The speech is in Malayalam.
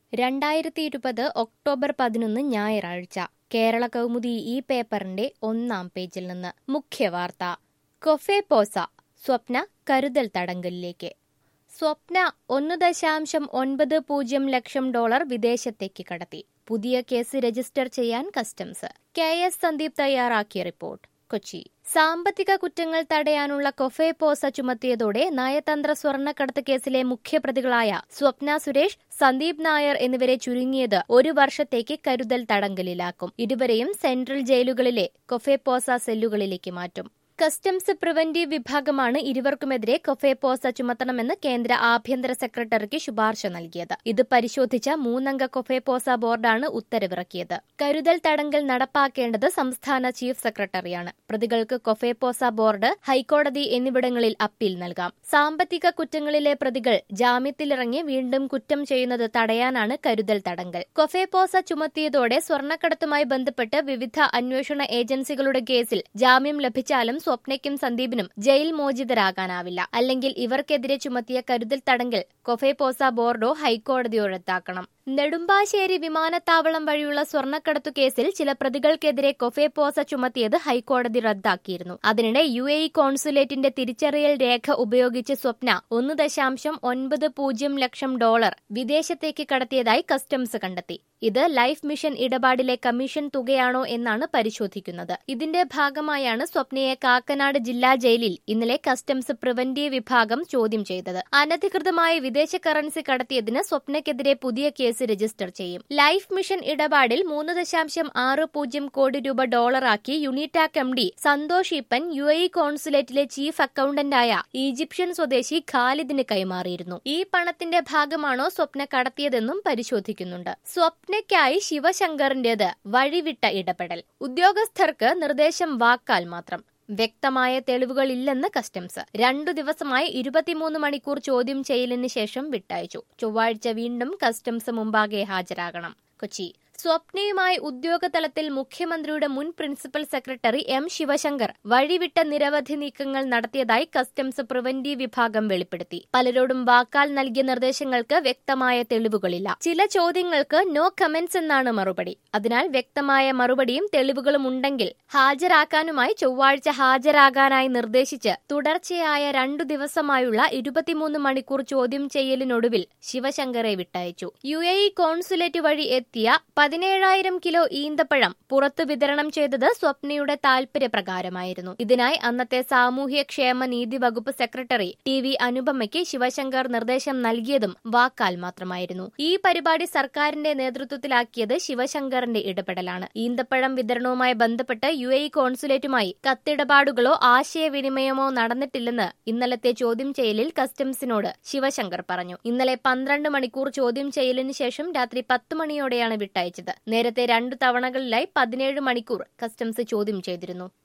രണ്ടായിരത്തി ഇരുപത് ഒക്ടോബർ പതിനൊന്ന് ഞായറാഴ്ച കേരള കൗമുദി ഈ പേപ്പറിന്റെ ഒന്നാം പേജിൽ നിന്ന് മുഖ്യവാർത്ത കൊഫെ പോസ സ്വപ്ന കരുതൽ തടങ്കലിലേക്ക് സ്വപ്ന ഒന്ന് ദശാംശം ഒൻപത് പൂജ്യം ലക്ഷം ഡോളർ വിദേശത്തേക്ക് കടത്തി പുതിയ കേസ് രജിസ്റ്റർ ചെയ്യാൻ കസ്റ്റംസ് കെ എസ് സന്ദീപ് തയ്യാറാക്കിയ റിപ്പോർട്ട് കൊച്ചി സാമ്പത്തിക കുറ്റങ്ങൾ തടയാനുള്ള കൊഫെ പോസ ചുമത്തിയതോടെ നയതന്ത്ര സ്വർണ്ണക്കടത്ത് കേസിലെ മുഖ്യപ്രതികളായ സ്വപ്ന സുരേഷ് സന്ദീപ് നായർ എന്നിവരെ ചുരുങ്ങിയത് ഒരു വർഷത്തേക്ക് കരുതൽ തടങ്കലിലാക്കും ഇരുവരെയും സെൻട്രൽ ജയിലുകളിലെ കൊഫെ പോസ സെല്ലുകളിലേക്ക് മാറ്റും കസ്റ്റംസ് പ്രിവന്റീവ് വിഭാഗമാണ് ഇരുവർക്കുമെതിരെ കൊഫേപോസ ചുമത്തണമെന്ന് കേന്ദ്ര ആഭ്യന്തര സെക്രട്ടറിക്ക് ശുപാർശ നൽകിയത് ഇത് പരിശോധിച്ച മൂന്നംഗ കൊഫേപോസ ബോർഡാണ് ഉത്തരവിറക്കിയത് കരുതൽ തടങ്കൽ നടപ്പാക്കേണ്ടത് സംസ്ഥാന ചീഫ് സെക്രട്ടറിയാണ് പ്രതികൾക്ക് കൊഫേപോസ ബോർഡ് ഹൈക്കോടതി എന്നിവിടങ്ങളിൽ അപ്പീൽ നൽകാം സാമ്പത്തിക കുറ്റങ്ങളിലെ പ്രതികൾ ജാമ്യത്തിലിറങ്ങി വീണ്ടും കുറ്റം ചെയ്യുന്നത് തടയാനാണ് കരുതൽ തടങ്കൽ കൊഫേപോസ ചുമത്തിയതോടെ സ്വർണ്ണക്കടത്തുമായി ബന്ധപ്പെട്ട് വിവിധ അന്വേഷണ ഏജൻസികളുടെ കേസിൽ ജാമ്യം ലഭിച്ചാലും സ്വപ്നയ്ക്കും സന്ദീപിനും ജയിൽ മോചിതരാകാനാവില്ല അല്ലെങ്കിൽ ഇവർക്കെതിരെ ചുമത്തിയ കരുതൽ തടങ്കൽ കൊഫേപോസ ബോർഡോ ഹൈക്കോടതിയോ റദ്ദാക്കണം നെടുമ്പാശ്ശേരി വിമാനത്താവളം വഴിയുള്ള സ്വർണ്ണക്കടത്തു കേസിൽ ചില പ്രതികൾക്കെതിരെ കൊഫേപോസ ചുമത്തിയത് ഹൈക്കോടതി റദ്ദാക്കിയിരുന്നു അതിനിടെ യു എ ഇ കോൺസുലേറ്റിന്റെ തിരിച്ചറിയൽ രേഖ ഉപയോഗിച്ച് സ്വപ്ന ഒന്ന് ദശാംശം ഒൻപത് പൂജ്യം ലക്ഷം ഡോളർ വിദേശത്തേക്ക് കടത്തിയതായി കസ്റ്റംസ് കണ്ടെത്തി ഇത് ലൈഫ് മിഷൻ ഇടപാടിലെ കമ്മീഷൻ തുകയാണോ എന്നാണ് പരിശോധിക്കുന്നത് ഇതിന്റെ ഭാഗമായാണ് സ്വപ്നയെ കാക്കനാട് ജില്ലാ ജയിലിൽ ഇന്നലെ കസ്റ്റംസ് പ്രിവന്റീവ് വിഭാഗം ചോദ്യം ചെയ്തത് അനധികൃതമായ വിദേശ കറൻസി കടത്തിയതിന് സ്വപ്നയ്ക്കെതിരെ പുതിയ കേസ് രജിസ്റ്റർ ചെയ്യും ലൈഫ് മിഷൻ ഇടപാടിൽ മൂന്ന് ദശാംശം ആറ് പൂജ്യം കോടി രൂപ ഡോളറാക്കി Unitac M D Santhosh Eappen U A കോൺസുലേറ്റിലെ ചീഫ് അക്കൌണ്ടന്റായ ഈജിപ്ഷ്യൻ സ്വദേശി ഖാലിദിന് കൈമാറിയിരുന്നു ഈ പണത്തിന്റെ ഭാഗമാണോ സ്വപ്ന കടത്തിയതെന്നും പരിശോധിക്കുന്നുണ്ട് സ്വപ്നയ്ക്കായി ശിവശങ്കറിന്റേത് വഴിവിട്ട ഇടപെടൽ ഉദ്യോഗസ്ഥർക്ക് നിർദ്ദേശം വാക്കാൽ മാത്രം വ്യക്തമായ തെളിവുകളില്ലെന്ന് കസ്റ്റംസ് രണ്ടു ദിവസമായി ഇരുപത്തിമൂന്ന് മണിക്കൂർ ചോദ്യം ചെയ്യലിന് ശേഷം വിട്ടയച്ചു ചൊവ്വാഴ്ച വീണ്ടും കസ്റ്റംസ് മുമ്പാകെ ഹാജരാകണം കൊച്ചി സ്വപ്നയുമായി ഉദ്യോഗതലത്തിൽ മുഖ്യമന്ത്രിയുടെ മുൻ പ്രിൻസിപ്പൽ സെക്രട്ടറി എം ശിവശങ്കർ വഴിവിട്ട നിരവധി നീക്കങ്ങൾ നടത്തിയതായി കസ്റ്റംസ് പ്രിവന്റീവ് വിഭാഗം വെളിപ്പെടുത്തി പലരോടും വാക്കാൽ നൽകിയ നിർദ്ദേശങ്ങൾക്ക് വ്യക്തമായ തെളിവുകളില്ല ചില ചോദ്യങ്ങൾക്ക് നോ കമന്റ്സ് എന്നാണ് മറുപടി അതിനാൽ വ്യക്തമായ മറുപടിയും തെളിവുകളും ഉണ്ടെങ്കിൽ ഹാജരാക്കാനുമായി ചൊവ്വാഴ്ച ഹാജരാകാനായി നിർദ്ദേശിച്ച് തുടർച്ചയായ രണ്ടു ദിവസമായുള്ള ഇരുപത്തിമൂന്ന് മണിക്കൂർ ചോദ്യം ചെയ്യലിനൊടുവിൽ ശിവശങ്കറെ വിട്ടയച്ചു യു എ ഇ കോൺസുലേറ്റ് വഴി എത്തിയ പതിനേഴായിരം കിലോ ഈന്തപ്പഴം പുറത്തു വിതരണം ചെയ്തത് സ്വപ്നയുടെ താൽപര്യപ്രകാരമായിരുന്നു ഇതിനായി അന്നത്തെ സാമൂഹ്യ ക്ഷേമ നീതി വകുപ്പ് സെക്രട്ടറി ടി വി അനുപമയ്ക്ക് ശിവശങ്കർ നിർദ്ദേശം നൽകിയതും വാക്കാൽ മാത്രമായിരുന്നു ഈ പരിപാടി സർക്കാരിന്റെ നേതൃത്വത്തിലാക്കിയത് ശിവശങ്കറിന്റെ ഇടപെടലാണ് ഈന്തപ്പഴം വിതരണവുമായി ബന്ധപ്പെട്ട് യു എ കോൺസുലേറ്റുമായി കത്തിടപാടുകളോ ആശയവിനിമയമോ നടന്നിട്ടില്ലെന്ന് ഇന്നലത്തെ ചോദ്യം ചെയ്യലിൽ കസ്റ്റംസിനോട് ശിവശങ്കർ പറഞ്ഞു ഇന്നലെ പന്ത്രണ്ട് മണിക്കൂർ ചോദ്യം ചെയ്യലിന് ശേഷം രാത്രി പത്ത് മണിയോടെയാണ് വിട്ടയച്ചത് നേരത്തെ രണ്ടു തവണകളിലായി പതിനേഴ് മണിക്കൂർ കസ്റ്റംസ് ചോദ്യം ചെയ്തിരുന്നു